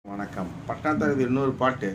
வணக்கம் பட்டணத்தார் இன்னொரு பாட்டு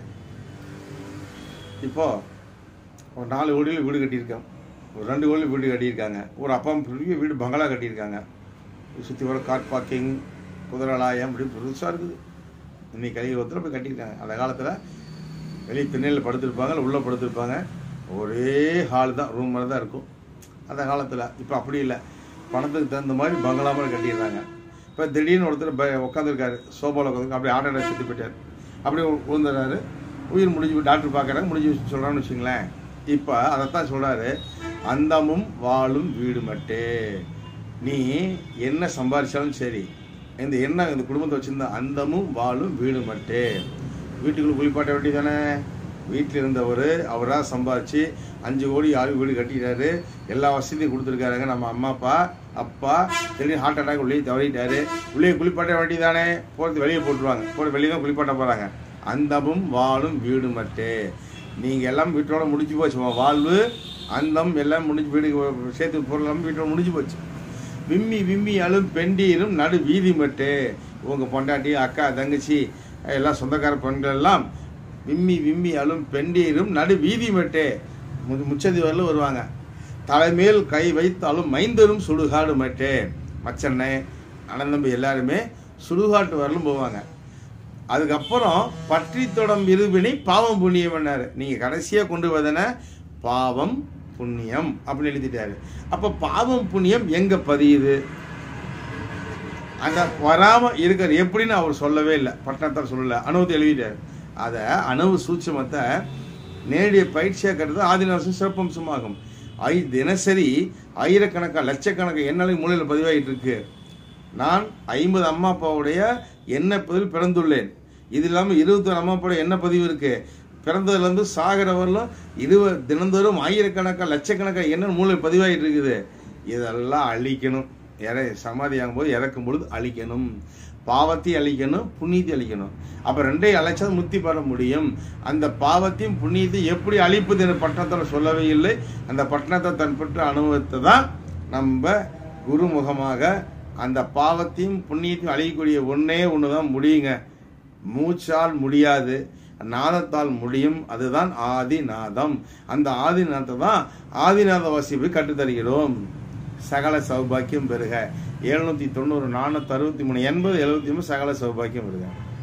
இப்போ ஒரு நாலு கோடியில் வீடு கட்டியிருக்கோம் ஒரு ரெண்டு கோடியில் வீடு கட்டியிருக்காங்க ஒரு அப்பா பெரிய வீடு பங்களா கட்டியிருக்காங்க சுற்றி வர கார் பார்க்கிங் குதிரலாயம் அப்படி புதுசாக இருக்குது இன்னைக்கு கலியுகத்தில் போய் கட்டியிருக்காங்க அந்த காலத்தில் வெளியே திண்ணையில் படுத்திருப்பாங்க இல்லை உள்ளே படுத்திருப்பாங்க ஒரே ஹால் தான் ரூம் மாதிரி தான் இருக்கும் அந்த காலத்தில் இப்போ அப்படி இல்லை பணத்துக்கு தகுந்த மாதிரி பங்களா மாதிரி கட்டிடுறாங்க இப்போ திடீர்னு ஒருத்தர் ப உட்காந்துருக்காரு சோபாவில் உட்காந்து அப்படியே ஆட்டோ செத்து போயிட்டார் அப்படியே விழுந்துடுறாரு உயிர் முடிஞ்சு போய் டாக்டர் பார்க்குறாங்க முடிஞ்சு சொல்கிறான்னு வச்சுங்களேன் இப்போ அதைத்தான் சொல்கிறாரு அந்தமும் வாழும் வீடு மட்டே நீ என்ன சம்பாரிச்சாலும் சரி இந்த என்ன இந்த குடும்பத்தை வச்சிருந்த அந்தமும் வாழும் வீடு மட்டே வீட்டுக்குள்ள குளிப்பாட்ட வேண்டி தானே வீட்டில் இருந்தவர் அவராக சம்பாரிச்சு அஞ்சு கோடி ஆறு வீடு கட்டிட்டாரு எல்லா வசதியும் கொடுத்துருக்காருங்க நம்ம அம்மா அப்பா அப்பா திடீர்னு ஹார்ட் அட்டாக் உள்ளே தவறிட்டாரு உள்ளே குளிப்பாட்ட வேண்டி தானே போகிறது வெளியே போட்டுருவாங்க போகிற வெளியே தான் குளிப்பாட்ட போகிறாங்க அந்தமும் வாழும் வீடு மட்டே நீங்கள் எல்லாம் வீட்டோட முடிஞ்சு போச்சு உன் வாழ்வு அந்தம் எல்லாம் முடிஞ்சு வீடு சேர்த்து பொருள் எல்லாம் வீட்டோட முடிஞ்சு போச்சு விம்மி விம்மி அழும் பெண்டீரும் நடு வீதி மட்டு உங்கள் பொண்டாட்டி அக்கா தங்கச்சி எல்லாம் சொந்தக்கார பெண்கள் எல்லாம் விம்மி விம்மி அழும் பெண்டீரும் நடு வீதி மட்டே மு- முச்சதி வரலும் வருவாங்க தலைமேல் கை வைத்தாலும் மைந்தரும் சுடுகாடு மட்டே மச்சண்ணே அனந்தம்பி எல்லாருமே சுடுகாட்டு வரலும் போவாங்க அதுக்கப்புறம் பற்றி தொடம் இருவினை பாவம் புண்ணியம் பண்ணாரு நீங்கள் கடைசியாக கொண்டு வந்தன பாவம் புண்ணியம் அப்படின்னு எழுதிட்டாரு அப்போ பாவம் புண்ணியம் எங்கே பதியுது அந்த வராமல் இருக்கிற எப்படின்னு அவர் சொல்லவே இல்லை பட்டணத்தார் சொல்லலை அனுபவத்தை எழுதிட்டார் அதை அணுவு சூட்சமத்தை நேரடிய பயிற்சியாக கருது ஆதிநாசம் சிறப்பம்சமாகும் ஐ தினசரி ஆயிரக்கணக்கான லட்சக்கணக்கான எண்ணலை மூலையில் பதிவாகிட்டு இருக்கு நான் ஐம்பது அம்மா அப்பாவுடைய எண்ண பதிவில் பிறந்துள்ளேன் இது இல்லாமல் இருபத்தொரு அம்மா அப்பாவோட எண்ண பதிவு இருக்கு பிறந்ததுலேருந்து சாகிற வரலும் இருபது தினந்தோறும் ஆயிரக்கணக்கான லட்சக்கணக்கான எண்ணெய் மூளை பதிவாகிட்டு இருக்குது இதெல்லாம் அழிக்கணும் இற சமாதி ஆகும்போது இறக்கும் பொழுது அழிக்கணும் பாவத்தையும் அழிக்கணும் புண்ணியத்தையும் அழிக்கணும் அப்போ ரெண்டையும் அழைச்சா முத்தி பெற முடியும் அந்த பாவத்தையும் புண்ணியத்தையும் எப்படி அழிப்பது என்ற பட்டணத்தில் சொல்லவே இல்லை அந்த பட்டணத்தை தன் பெற்ற அனுபவத்தை தான் நம்ம குருமுகமாக அந்த பாவத்தையும் புண்ணியத்தையும் அழியக்கூடிய ஒன்றே ஒன்று தான் முடியுங்க மூச்சால் முடியாது நாதத்தால் முடியும் அதுதான் ஆதிநாதம் அந்த ஆதிநாதத்தை தான் ஆதிநாத வாசிப்பை கற்றுத்தருகிறோம் சகல சௌபாக்கியம் பெறுக எழுநூத்தி தொண்ணூறு நானூத்தி அறுபத்தி மூணு எண்பது எழுபத்தி மூணு சகல சௌபாக்கியம் பெறுக